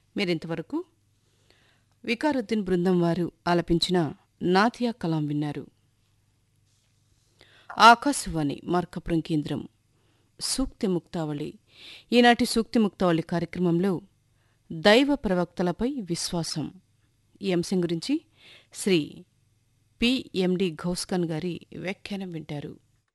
మీరింతవరకు వికారుద్దీన్ బృందం వారు ఆలపించిన నాథియా కలాం విన్నారు ఆకాశవాణి మార్కపురం కేంద్రం సూక్తి ముక్తావళి ఈనాటి సూక్తి ముక్తావళి కార్యక్రమంలో దైవ ప్రవక్తలపై విశ్వాసం ఈ అంశం గురించి శ్రీ పిఎండి ఘౌస్కన్ గారి వ్యాఖ్యానం వింటారు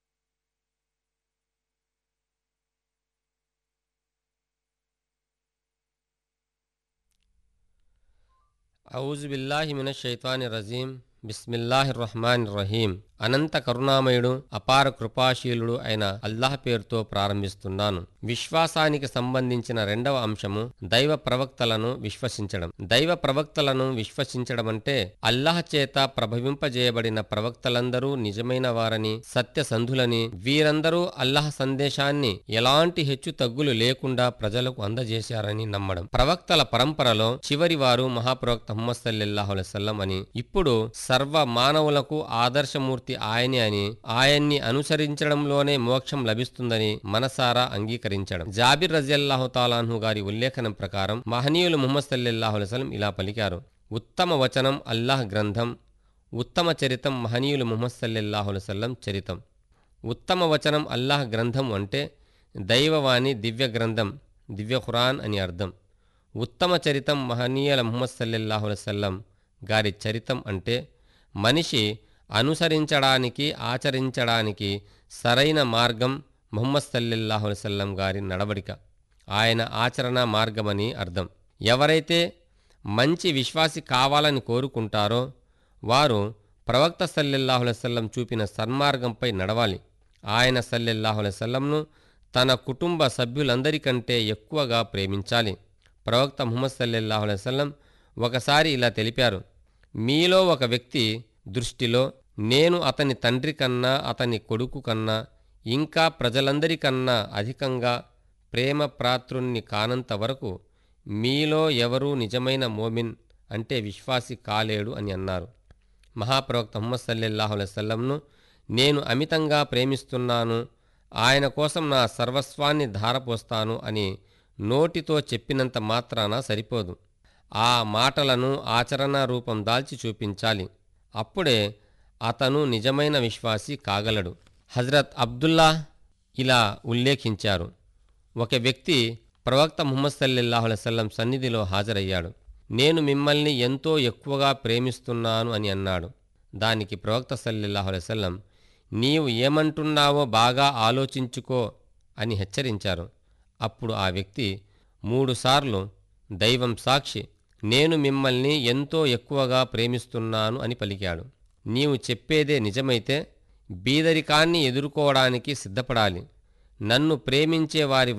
ఔజుబిల్లాహి మినషైతాని రజీం బిస్మిల్లాహి రహమాన్ రహీం అనంత కరుణామయుడు అపార కృపాశీలుడు అయిన అల్లాహ్ పేరుతో ప్రారంభిస్తున్నాను విశ్వాసానికి సంబంధించిన రెండవ అంశము దైవ ప్రవక్తలను విశ్వసించడం దైవ ప్రవక్తలను విశ్వసించడం అంటే అల్లాహ్ చేత ప్రభవింపజేయబడిన ప్రవక్తలందరూ నిజమైన వారని సత్యసంధులని వీరందరూ అల్లాహ్ సందేశాన్ని ఎలాంటి హెచ్చు తగ్గులు లేకుండా ప్రజలకు అందజేశారని నమ్మడం ప్రవక్తల పరంపరలో చివరి వారు మహాప్రవక్త ముహమ్మద్ సల్లెల్లాహు అలైవల్లం అని ఇప్పుడు సర్వ మానవులకు ఆదర్శమూర్తి ఆయనే అని ఆయన్ని అనుసరించడంలోనే మోక్షం లభిస్తుందని మనసారా అంగీకరించడం జాబిర్ రజియల్లాహు తాలాన్హు గారి ఉల్లేఖనం ప్రకారం మహనీయులు ముహమ్మద్ సల్లెల్లాహు అలైవల్లం ఇలా పలికారు ఉత్తమ వచనం అల్లాహ్ గ్రంథం ఉత్తమ చరితం మహనీయులు ముహమ్మద్ సల్లెల్లాహు అలైవల్లం చరితం ఉత్తమ వచనం అల్లాహ్ గ్రంథం అంటే దైవవాణి దివ్య గ్రంథం దివ్య ఖురాన్ అని అర్థం ఉత్తమ చరితం మహనీయుల ముహమ్మద్ సల్లెల్లాహు అలైవల్లం గారి చరితం అంటే మనిషి అనుసరించడానికి ఆచరించడానికి సరైన మార్గం ముహమ్మద్ సల్లెల్లాహు అలైవల్లం గారి నడవడిక ఆయన ఆచరణ మార్గమని అర్థం ఎవరైతే మంచి విశ్వాసి కావాలని కోరుకుంటారో వారు ప్రవక్త సల్లెల్లాహు అలైవల్లం చూపిన సన్మార్గంపై నడవాలి ఆయన సల్లెల్లాహు అలైవల్లంను తన కుటుంబ సభ్యులందరికంటే ఎక్కువగా ప్రేమించాలి ప్రవక్త ముహమ్మద్ సల్లెల్లాహు అలైవల్లం ఒకసారి ఇలా తెలిపారు మీలో ఒక వ్యక్తి దృష్టిలో నేను అతని తండ్రి కన్నా అతని కొడుకు కన్నా ఇంకా ప్రజలందరికన్నా అధికంగా ప్రేమ ప్రాతృణ్ణి కానంత వరకు మీలో ఎవరూ నిజమైన మోమిన్ అంటే విశ్వాసి కాలేడు అని అన్నారు మహాప్రవక్త ముహమ్మద్ సల్లెల్లాహు అలైవల్లంను నేను అమితంగా ప్రేమిస్తున్నాను ఆయన కోసం నా సర్వస్వాన్ని ధారపోస్తాను అని నోటితో చెప్పినంత మాత్రాన సరిపోదు ఆ మాటలను ఆచరణ రూపం దాల్చి చూపించాలి అప్పుడే అతను నిజమైన విశ్వాసి కాగలడు హజరత్ అబ్దుల్లా ఇలా ఉల్లేఖించారు ఒక వ్యక్తి ప్రవక్త ముహమ్మద్ సల్లెల్లాహు అలైవల్లం సన్నిధిలో హాజరయ్యాడు నేను మిమ్మల్ని ఎంతో ఎక్కువగా ప్రేమిస్తున్నాను అని అన్నాడు దానికి ప్రవక్త సల్లెల్లాహు అలైవల్లం నీవు ఏమంటున్నావో బాగా ఆలోచించుకో అని హెచ్చరించారు అప్పుడు ఆ వ్యక్తి మూడుసార్లు దైవం సాక్షి నేను మిమ్మల్ని ఎంతో ఎక్కువగా ప్రేమిస్తున్నాను అని పలికాడు నీవు చెప్పేదే నిజమైతే బీదరికాన్ని ఎదుర్కోవడానికి సిద్ధపడాలి నన్ను ప్రేమించే వారి